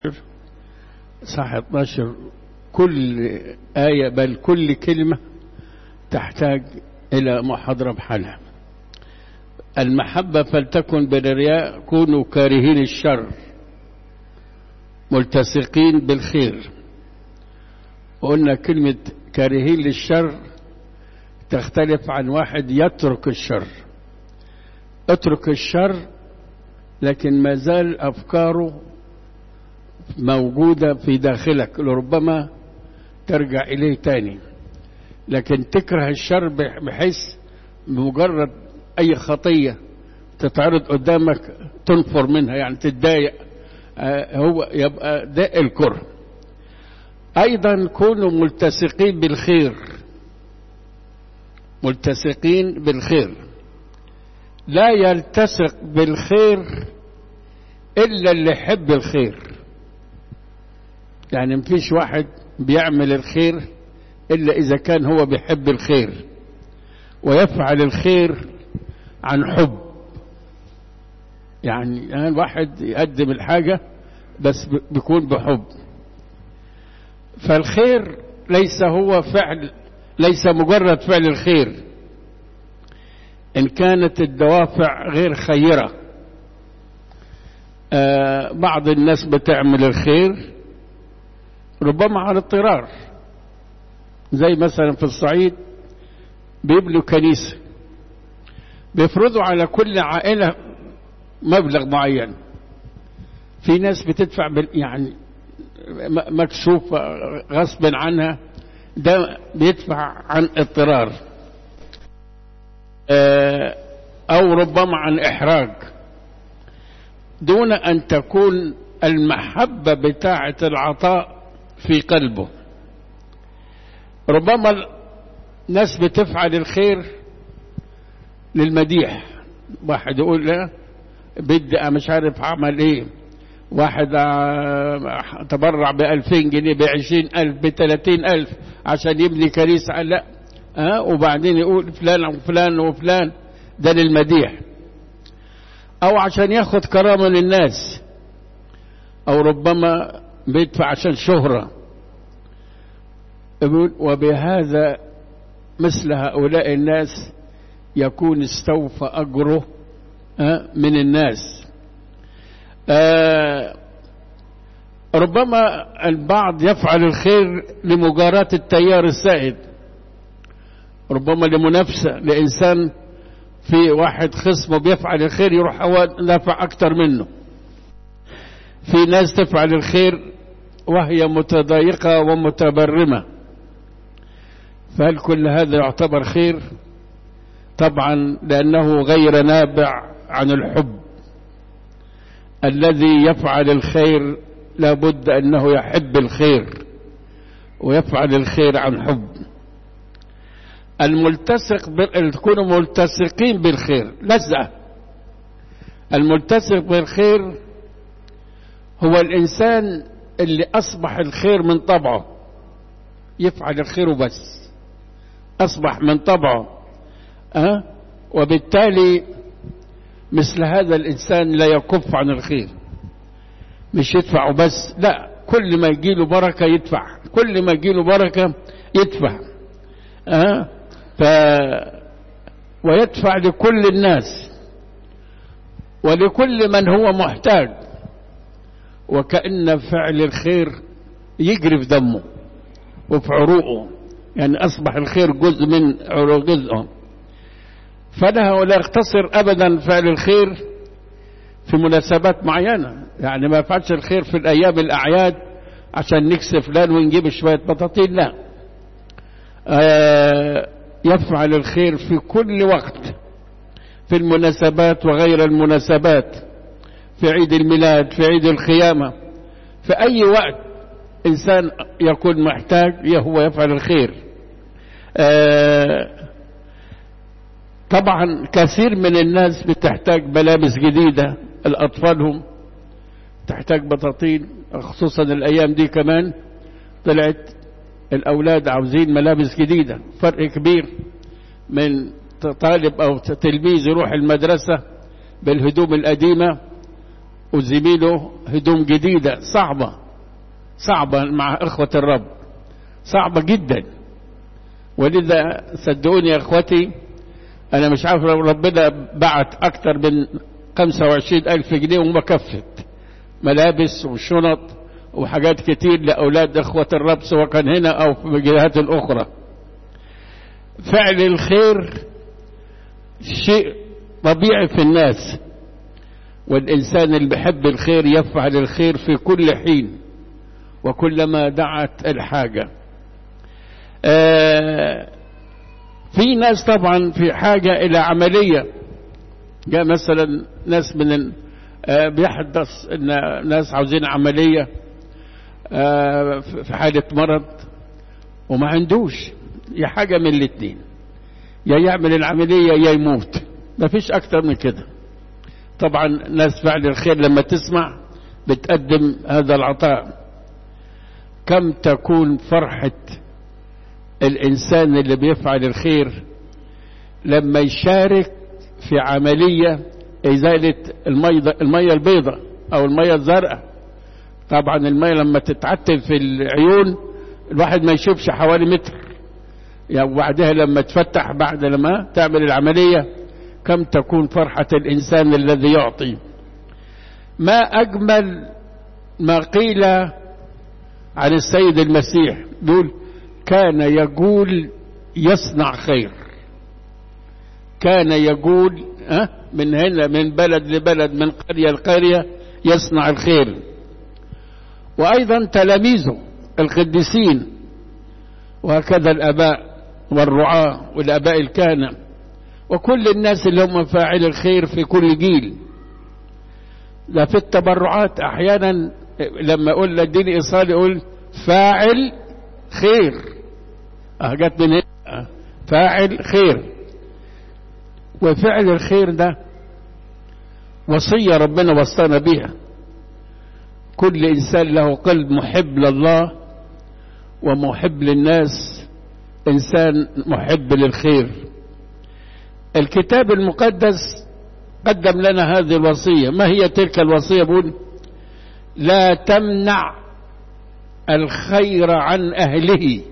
صح 12 كل آية بل كل كلمة تحتاج إلى محاضرة بحالها المحبة فلتكن بالرياء كونوا كارهين الشر ملتصقين بالخير وقلنا كلمة كارهين للشر تختلف عن واحد يترك الشر اترك الشر لكن ما زال أفكاره موجودة في داخلك لربما ترجع إليه تاني لكن تكره الشر بحيث بمجرد أي خطية تتعرض قدامك تنفر منها يعني تتضايق هو يبقى ده الكره أيضا كونوا ملتصقين بالخير ملتصقين بالخير لا يلتصق بالخير إلا اللي يحب الخير يعني مفيش واحد بيعمل الخير إلا إذا كان هو بيحب الخير ويفعل الخير عن حب يعني الواحد يقدم الحاجة بس بيكون بحب فالخير ليس هو فعل ليس مجرد فعل الخير إن كانت الدوافع غير خيرة آه بعض الناس بتعمل الخير ربما على اضطرار زي مثلا في الصعيد بيبنوا كنيسة بيفرضوا على كل عائلة مبلغ معين في ناس بتدفع يعني مكشوف غصب عنها ده بيدفع عن اضطرار أو ربما عن إحراج دون أن تكون المحبة بتاعة العطاء في قلبه ربما ناس بتفعل الخير للمديح واحد يقول لا بدي مش عارف عمل ايه واحد تبرع بألفين جنيه بعشرين ألف بثلاثين ألف عشان يبني كنيسة لا أه وبعدين يقول فلان وفلان وفلان ده للمديح أو عشان ياخد كرامة للناس أو ربما بيدفع عشان شهرة وبهذا مثل هؤلاء الناس يكون استوفى أجره من الناس ربما البعض يفعل الخير لمجاراة التيار السائد ربما لمنافسة لإنسان في واحد خصمه بيفعل الخير يروح هو نافع أكتر منه في ناس تفعل الخير وهي متضايقة ومتبرمة فهل كل هذا يعتبر خير طبعا لأنه غير نابع عن الحب الذي يفعل الخير لابد أنه يحب الخير ويفعل الخير عن حب الملتصق بال... تكونوا ملتصقين بالخير لزقة الملتصق بالخير هو الإنسان اللي أصبح الخير من طبعه يفعل الخير وبس أصبح من طبعه أه؟ وبالتالي مثل هذا الإنسان لا يكف عن الخير مش يدفع بس لا كل ما يجيله بركة يدفع كل ما يجيله بركة يدفع أه؟ ف ويدفع لكل الناس ولكل من هو محتاج وكأن فعل الخير يجري في دمه وفي عروقه يعني أصبح الخير جزء من جزءه فله لا يقتصر أبدا فعل الخير في مناسبات معينة يعني ما يفعلش الخير في الأيام الأعياد عشان نكسب فلان ونجيب شوية بطاطين لا آه يفعل الخير في كل وقت في المناسبات وغير المناسبات في عيد الميلاد في عيد القيامة في أي وقت إنسان يكون محتاج هو يفعل الخير آه طبعا كثير من الناس بتحتاج ملابس جديدة الأطفالهم تحتاج بطاطين خصوصا الأيام دي كمان طلعت الأولاد عاوزين ملابس جديدة فرق كبير من طالب أو تلميذ يروح المدرسة بالهدوم القديمة وزميله هدوم جديدة صعبة صعبة مع إخوة الرب صعبة جدا ولذا صدقوني يا إخوتي أنا مش عارف لو ربنا بعت أكتر من 25 ألف جنيه وما كفت ملابس وشنط وحاجات كتير لأولاد إخوة الرب سواء كان هنا أو في الجهات الأخرى فعل الخير شيء طبيعي في الناس والإنسان اللي بيحب الخير يفعل الخير في كل حين وكلما دعت الحاجة آه في ناس طبعا في حاجة إلى عملية جاء مثلا ناس من آه بيحدث ان ناس عاوزين عملية آه في حالة مرض وما عندوش يا حاجة من الاتنين يا يعمل العملية يا يموت ما فيش أكتر من كده طبعا ناس فعل الخير لما تسمع بتقدم هذا العطاء كم تكون فرحة الإنسان اللي بيفعل الخير لما يشارك في عملية إزالة المية, المية البيضاء أو المية الزرقاء طبعا المية لما تتعتب في العيون الواحد ما يشوفش حوالي متر يعني وبعدها لما تفتح بعد لما تعمل العملية كم تكون فرحة الإنسان الذي يعطي ما أجمل ما قيل عن السيد المسيح يقول كان يقول يصنع خير كان يقول أه من هنا من بلد لبلد من قرية لقرية يصنع الخير وأيضا تلاميذه القديسين وهكذا الأباء والرعاة والأباء الكهنة وكل الناس اللي هم فاعل الخير في كل جيل ده في التبرعات أحيانا لما أقول لديني إيصال يقول فاعل خير اه جت من هنا فاعل خير وفعل الخير ده وصية ربنا وصانا بيها كل إنسان له قلب محب لله ومحب للناس إنسان محب للخير الكتاب المقدس قدم لنا هذه الوصية ما هي تلك الوصية بقول لا تمنع الخير عن أهله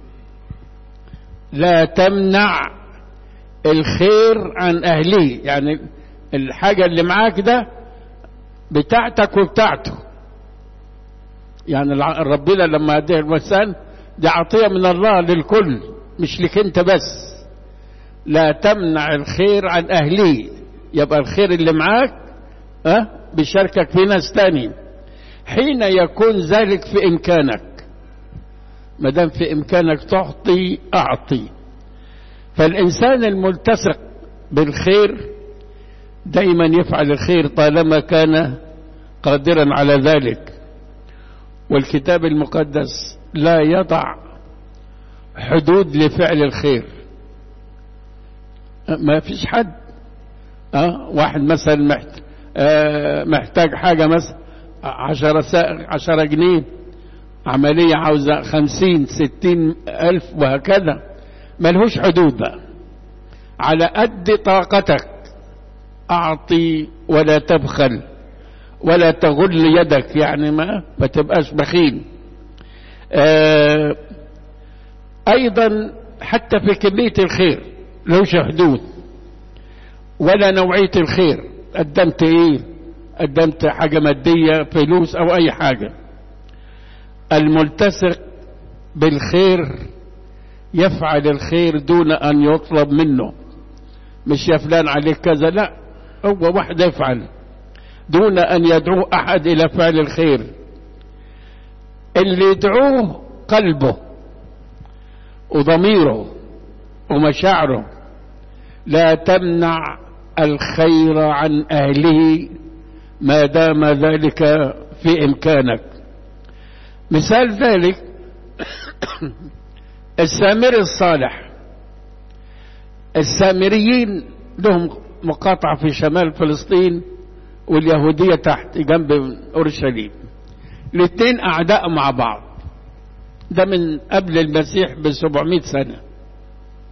لا تمنع الخير عن أهله يعني الحاجة اللي معاك ده بتاعتك وبتاعته يعني ربنا لما هديه الإنسان دي عطية من الله للكل مش لك انت بس لا تمنع الخير عن أهله يبقى الخير اللي معاك أه بيشاركك في ناس تاني حين يكون ذلك في إمكانك ما دام في إمكانك تعطي أعطي فالإنسان الملتصق بالخير دايما يفعل الخير طالما كان قادرا على ذلك والكتاب المقدس لا يضع حدود لفعل الخير ما فيش حد أه واحد مثلا محتاج, أه محتاج حاجة مثلا عشرة, عشرة جنيه عملية عاوزة خمسين ستين ألف وهكذا ملهوش حدود بقى على قد طاقتك أعطي ولا تبخل ولا تغل يدك يعني ما ما تبقاش بخيل آه أيضا حتى في كمية الخير لهوش حدود ولا نوعية الخير قدمت ايه قدمت حاجة مادية فلوس او اي حاجة الملتصق بالخير يفعل الخير دون ان يطلب منه مش يا فلان عليك كذا لا هو واحد يفعل دون ان يدعو احد الى فعل الخير اللي يدعوه قلبه وضميره ومشاعره لا تمنع الخير عن اهله ما دام ذلك في امكانك مثال ذلك السامري الصالح السامريين لهم مقاطعة في شمال فلسطين واليهودية تحت جنب أورشليم الاثنين أعداء مع بعض ده من قبل المسيح ب 700 سنة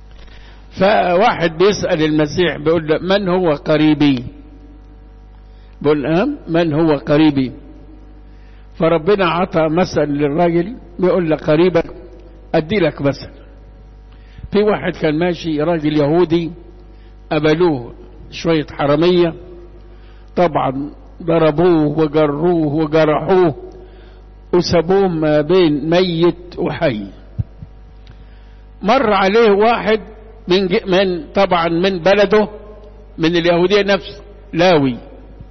فواحد بيسأل المسيح بيقول له من هو قريبي بقول أه من هو قريبي فربنا عطى مثل للراجل بيقول لك قريبك أدي لك مثل في واحد كان ماشي راجل يهودي قبلوه شوية حرامية طبعا ضربوه وجروه وجرحوه وسابوه ما بين ميت وحي مر عليه واحد من من طبعا من بلده من اليهودية نفس لاوي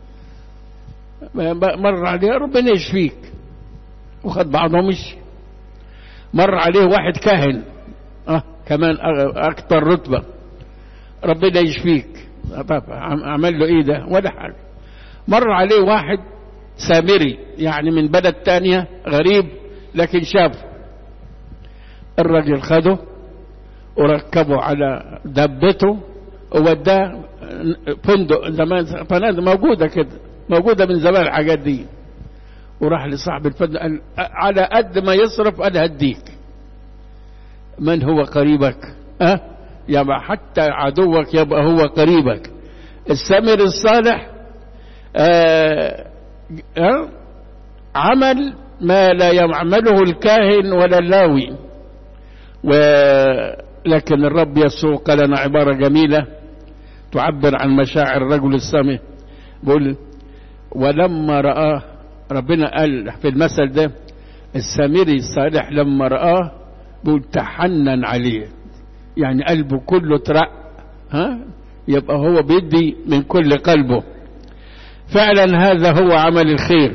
مر عليه ربنا يشفيك وخد بعضه مشي مر عليه واحد كاهن اه كمان اكتر رتبة ربنا يشفيك طب عمل له ايه ده ولا حاجة مر عليه واحد سامري يعني من بلد تانية غريب لكن شافه الراجل خده وركبه على دبته ووداه فندق زمان فنادق موجودة كده موجودة من زمان الحاجات دي وراح لصاحب الفندق قال على قد ما يصرف انا هديك من هو قريبك أه؟ يبقى حتى عدوك يبقى هو قريبك السامر الصالح أه أه عمل ما لا يعمله الكاهن ولا اللاوي ولكن الرب يسوع قال لنا عبارة جميلة تعبر عن مشاعر الرجل السامي بيقول ولما رآه ربنا قال في المثل ده السامري الصالح لما رآه بيقول تحنن عليه يعني قلبه كله ترق ها يبقى هو بيدي من كل قلبه فعلا هذا هو عمل الخير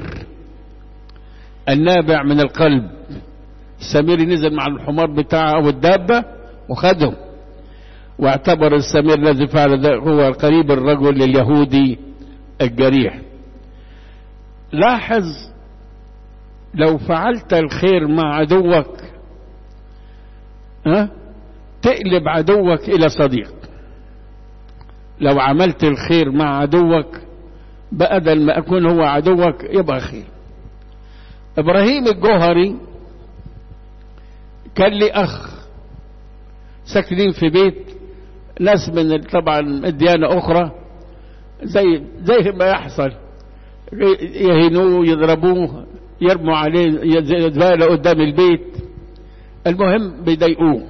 النابع من القلب السمير نزل مع الحمار بتاعه او الدابة وخده واعتبر السمير الذي فعل ذلك هو قريب الرجل اليهودي الجريح لاحظ لو فعلت الخير مع عدوك ها تقلب عدوك الى صديق لو عملت الخير مع عدوك بدل ما اكون هو عدوك يبقى خير ابراهيم الجوهري كان لي اخ ساكنين في بيت ناس من طبعا ديانة اخرى زي زي ما يحصل يهينوه يضربوه يرموا عليه زبالة قدام البيت المهم بيضايقوه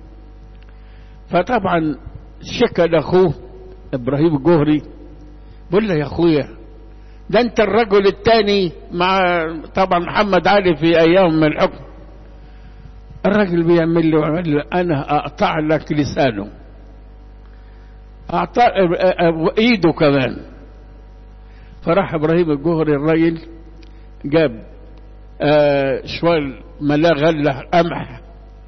فطبعا شكى لاخوه ابراهيم الجوهري بقول له يا اخويا ده انت الرجل الثاني مع طبعا محمد علي في ايام من الحكم الراجل بيعمل له يعمل له انا اقطع لك لسانه اقطع ايده كمان فراح ابراهيم الجوهري الراجل جاب آه شوال ملاه غله قمح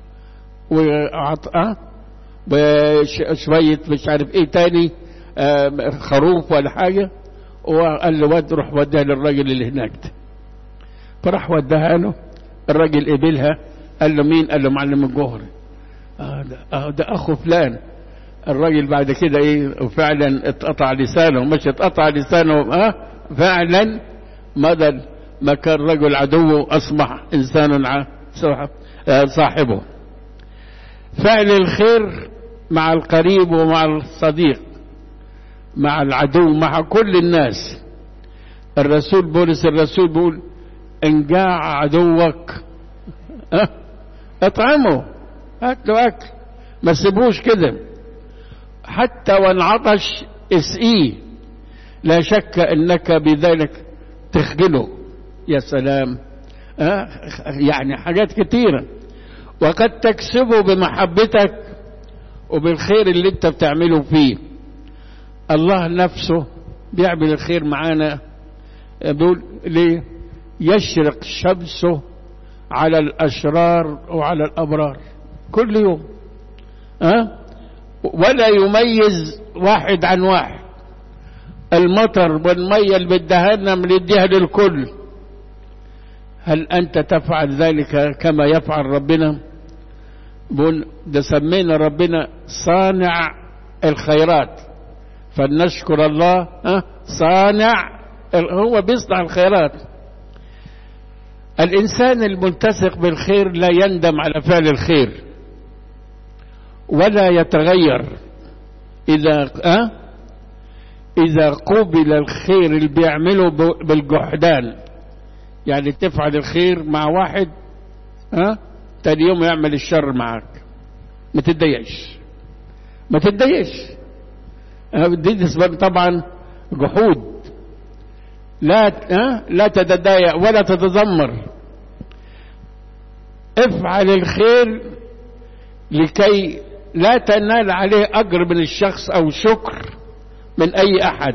وعطاه وشويه مش عارف ايه تاني آه خروف ولا حاجه وقال له ود روح وديها للراجل اللي هناك ده فراح وداها له الراجل قبلها قال له مين قال له معلم الجوهري آه ده, آه ده اخو فلان الراجل بعد كده ايه وفعلا اتقطع لسانه مش اتقطع لسانه اه فعلا بدل ما كان رجل عدو اصبح انسان صاحبه فعل الخير مع القريب ومع الصديق مع العدو مع كل الناس الرسول بولس الرسول بيقول ان جاع عدوك اه اطعمه هات له اكل ما تسيبوش كده حتى وان عطش اسقيه لا شك انك بذلك تخجله يا سلام أه؟ يعني حاجات كتيرة وقد تكسبه بمحبتك وبالخير اللي انت بتعمله فيه الله نفسه بيعمل الخير معانا بيقول ليه يشرق شمسه على الأشرار وعلى الأبرار كل يوم أه؟ ولا يميز واحد عن واحد المطر والمية اللي بدهنا بنديها للكل هل أنت تفعل ذلك كما يفعل ربنا بقول ده سمينا ربنا صانع الخيرات فلنشكر الله أه؟ صانع هو بيصنع الخيرات الإنسان الملتصق بالخير لا يندم على فعل الخير ولا يتغير إذا أه؟ إذا قوبل الخير اللي بيعمله بالجحدان يعني تفعل الخير مع واحد ها تاني يوم يعمل الشر معك ما تتضايقش ما تتضايقش دي طبعا جحود لا ها لا تتضايق ولا تتذمر افعل الخير لكي لا تنال عليه اجر من الشخص او شكر من اي احد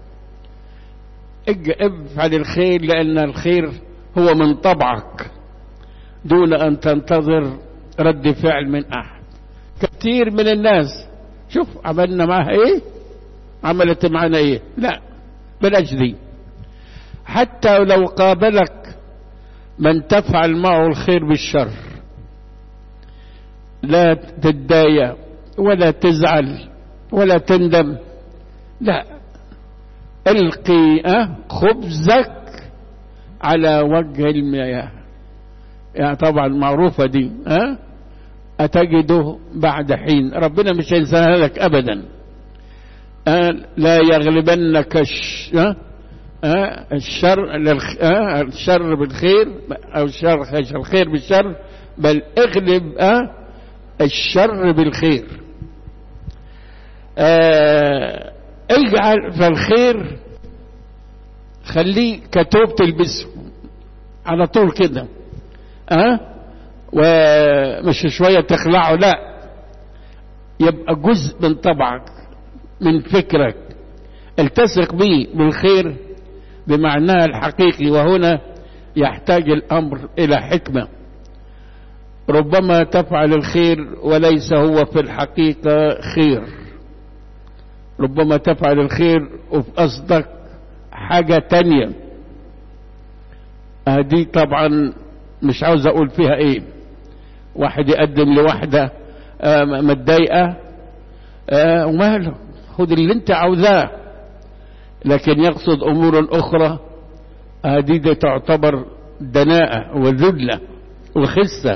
افعل الخير لان الخير هو من طبعك دون ان تنتظر رد فعل من احد كثير من الناس شوف عملنا معها ايه عملت معنا ايه لا بلاش دي حتى لو قابلك من تفعل معه الخير بالشر لا تتضايق ولا تزعل ولا تندم لا القي خبزك على وجه المياه يعني طبعا معروفة دي ها أتجده بعد حين ربنا مش هينساها لك أبدا أه لا يغلبنك الش... أه أه الشر أه الشر بالخير أو الشر الخير بالشر بل اغلب أه الشر بالخير أه اجعل فالخير خليه كتوب تلبسه على طول كده أه ومش شوية تخلعه لا يبقى جزء من طبعك من فكرك التصق به بالخير بمعناه الحقيقي وهنا يحتاج الأمر إلى حكمة ربما تفعل الخير وليس هو في الحقيقة خير ربما تفعل الخير وفي قصدك حاجة تانية هذه طبعا مش عاوز اقول فيها ايه واحد يقدم لواحدة آه متضايقة آه وماله خد اللي انت عاوزاه لكن يقصد امور اخرى هذه دي تعتبر دناءة وذلة وخسة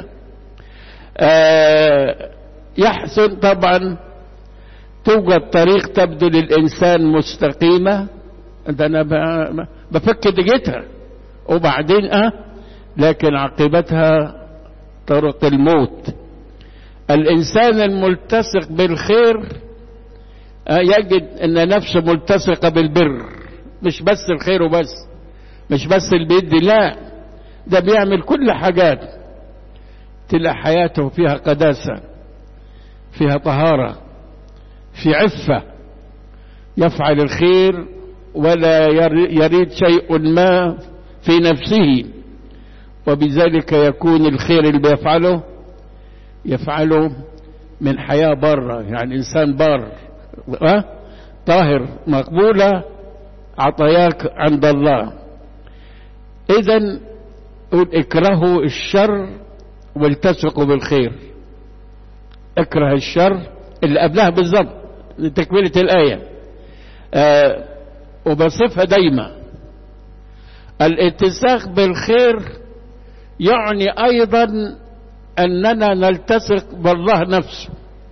آه يحسن طبعا توجد طريق تبدو للإنسان مستقيمة ده أنا بفك دقيتها وبعدين أه لكن عاقبتها طرق الموت الإنسان الملتصق بالخير أه يجد أن نفسه ملتصقة بالبر مش بس الخير وبس مش بس اللي بيدي لا ده بيعمل كل حاجات تلاقي حياته فيها قداسة فيها طهارة في عفة يفعل الخير ولا يريد شيء ما في نفسه وبذلك يكون الخير اللي بيفعله يفعله من حياة برة يعني إنسان بار أه؟ طاهر مقبولة عطاياك عند الله إذا اكرهوا الشر والتصقوا بالخير اكره الشر اللي قبلها بالظبط تكملة الآية آه وبصفها دايما الاتساق بالخير يعني أيضا أننا نلتصق بالله نفسه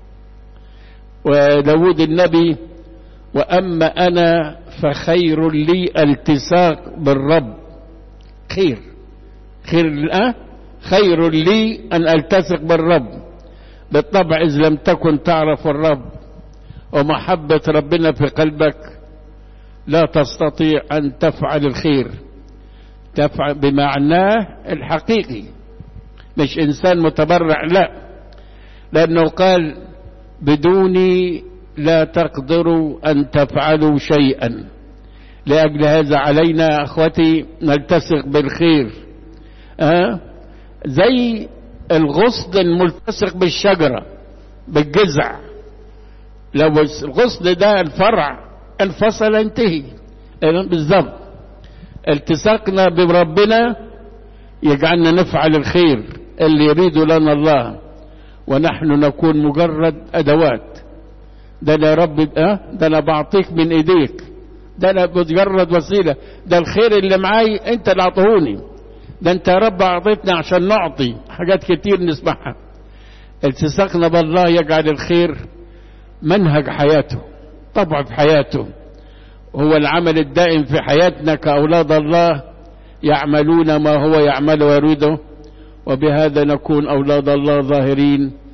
وداود النبي وأما أنا فخير لي التصاق بالرب خير خير الآن خير لي أن ألتصق بالرب بالطبع إذ لم تكن تعرف الرب ومحبة ربنا في قلبك لا تستطيع أن تفعل الخير تفعل بمعناه الحقيقي مش إنسان متبرع لا لأنه قال بدوني لا تقدروا أن تفعلوا شيئا لأجل هذا علينا أخوتي نلتصق بالخير أه؟ زي الغصن الملتصق بالشجرة بالجذع لو الغصن ده الفرع انفصل انتهي بالظبط التصاقنا بربنا يجعلنا نفعل الخير اللي يريده لنا الله ونحن نكون مجرد ادوات ده انا يا رب اه ده انا بعطيك من ايديك ده انا مجرد وسيله ده الخير اللي معاي انت اللي اعطهوني ده انت يا رب اعطيتنا عشان نعطي حاجات كتير نسمعها التصاقنا بالله يجعل الخير منهج حياته طبع في حياته هو العمل الدائم في حياتنا كأولاد الله يعملون ما هو يعمل ويريده وبهذا نكون أولاد الله ظاهرين